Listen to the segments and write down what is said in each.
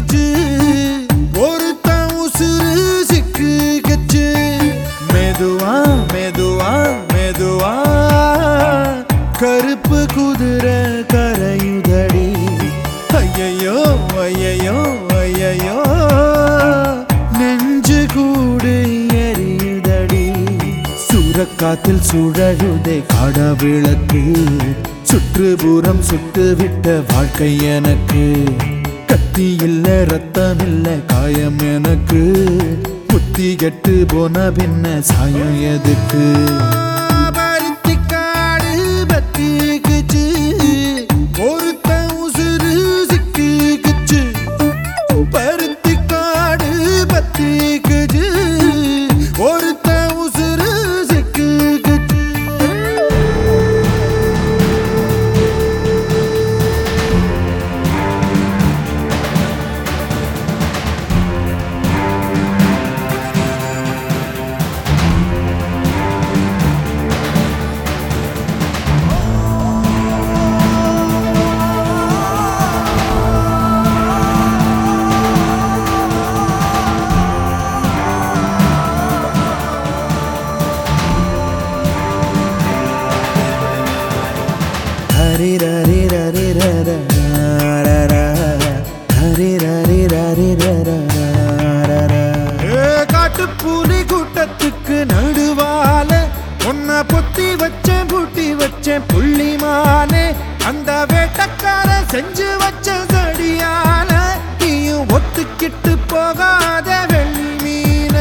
கிச்சு ஒருத்தன் உசுறு சிக்கு கிச்சு மெதுவா மெதுவா மெதுவா கருப்பு குதிரை கரையுதடி ஐயையோ ஐயையோ ஐயையோ நெஞ்சு கூடு எரியுதடி சூறக்காத்தில் சுழழுதே காட விளக்கு சுற்றுப்புறம் சுட்டு விட்ட வாழ்க்கை எனக்கு கத்தி இல்ல ரத்தம் இல்ல காயம் எனக்கு புத்தி கெட்டு போன பின்ன சாயம் எதுக்கு பருத்திக்காடு பத்திக்குச்சு ஒருத்தன் உசுறு சிக்கிக்குச்சு பருத்திக்காடு பத்திக்குச்சு ஒருத்தன் உசுறு சிக்கிக்குச்சு ஹரி ரரி ரரி ரர ரர. ஹரி ரரி ரரி ரர ரர. ஏ, காட்டுப்புலி கூட்டத்துக்கு நடுவால உன்னை பொத்தி வச்சேன் பூட்டி வச்சேன் புள்ளிமானே அந்த வேட்டக்கார செஞ்சு வச்ச சடியால நீயும் ஒத்துக்கிட்டு போகாத வெள்ளி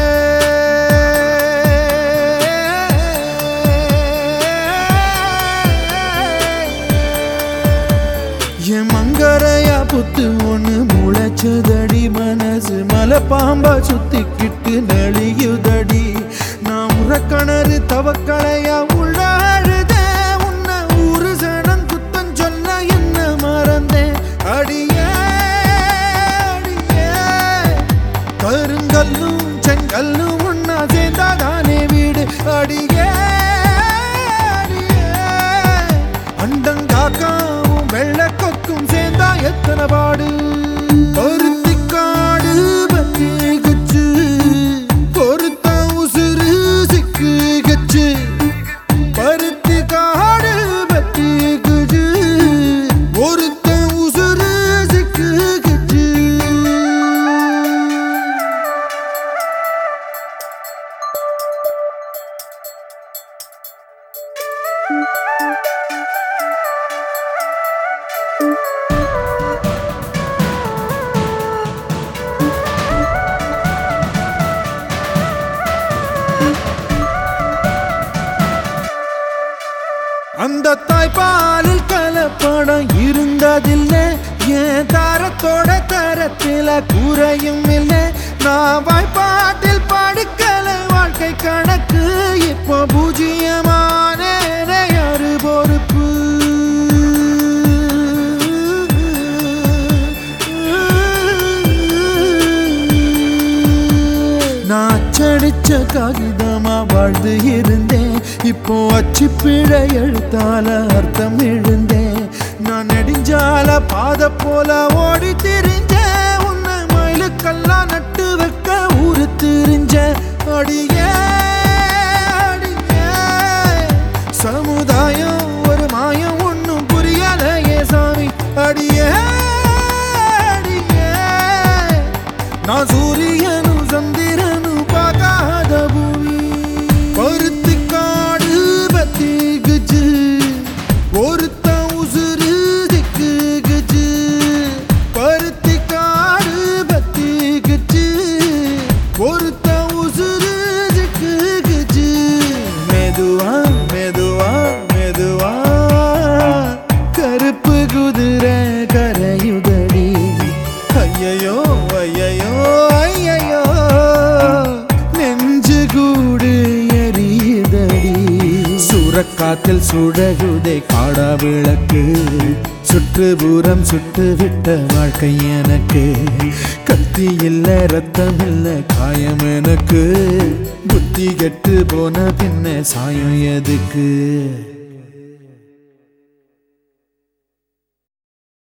என் மங்கரையா புத்து ஒண்ணு முளைச்சதடி மனசு மலை பாம்பா சுத்திக்கிட்டு நெளியுதடி நான் உறக்கணறு தவக்கலையா உள்ளாழுத உன்னை ஊரு சனம் குத்தம் சொல்ல என்ன மறந்தேன் அடியே அடியே கருங்கல்லும் செங்கல்லும் ஒன்னா சேர்ந்தாதானே வீடு அடியே அடியே அண்டங்காக்காவும் வெள்ளக்கொக்கும் சேர்ந்தா எத்தனை பாடு பருத்திக்காடு பத்தி குச்சு பொருத்த உசுறு சிக்கு கச்சு பருத்தி காடு பத்தி குச்சு ஒருத்த உசுறு சிக்கு கச்சு அந்த தாய்ப்பாலில் கலப்படம் இருந்ததில்லை என் தாரத்தோட தரத்தில குறையும் இல்லை நான் வாய்ப்பாட்டில் படுக்கல வாழ்க்கை கணக்கு இப்போ பூஜ்ஜியமான யாரு பொறுப்பு நான் அச்சடிச்ச காகிதமா வாழ்ந்து இருந்தேன் இப்போ அச்சு பிழை எழுத்தால அர்த்தம் எழுந்தேன் நான் நெடுஞ்சால பாத போல ஓடி திரிஞ்சேன் உன்னை மயிலுக்கெல்லாம் நட்டு வைக்க ஊரு திரிஞ்ச அடியே அடியே சமுதாயம் ஒரு மாயம் ஒன்னும் புரியலையே சாமி அடியே அடியே நான் சூரியனும் சந்திரனும் பார்க்காத பூமி பருத்தி காடு பத்தி குச்சு ஒருத்தன் உசுறு திக்கு குச்சு பருத்தி காடு பத்தி குச்சு ஒருத்தன் உசுறு திக்கு குச்சு மெதுவா மெதுவா மெதுவா கருப்பு குதிரை கரையுதடி ஐயையோ ஐயையோ ஐயையோ நெஞ்சு கூடு எரியுதடி சூறக்காத்தில் சுழகுதே காடா விளக்கு சுற்றுப்புறம் சுட்டு விட்ட வாழ்க்கை எனக்கு கத்தி இல்ல ரத்தம் இல்ல காயம் எனக்கு புத்தி கெட்டு போன பின்ன சாயம் எதுக்கு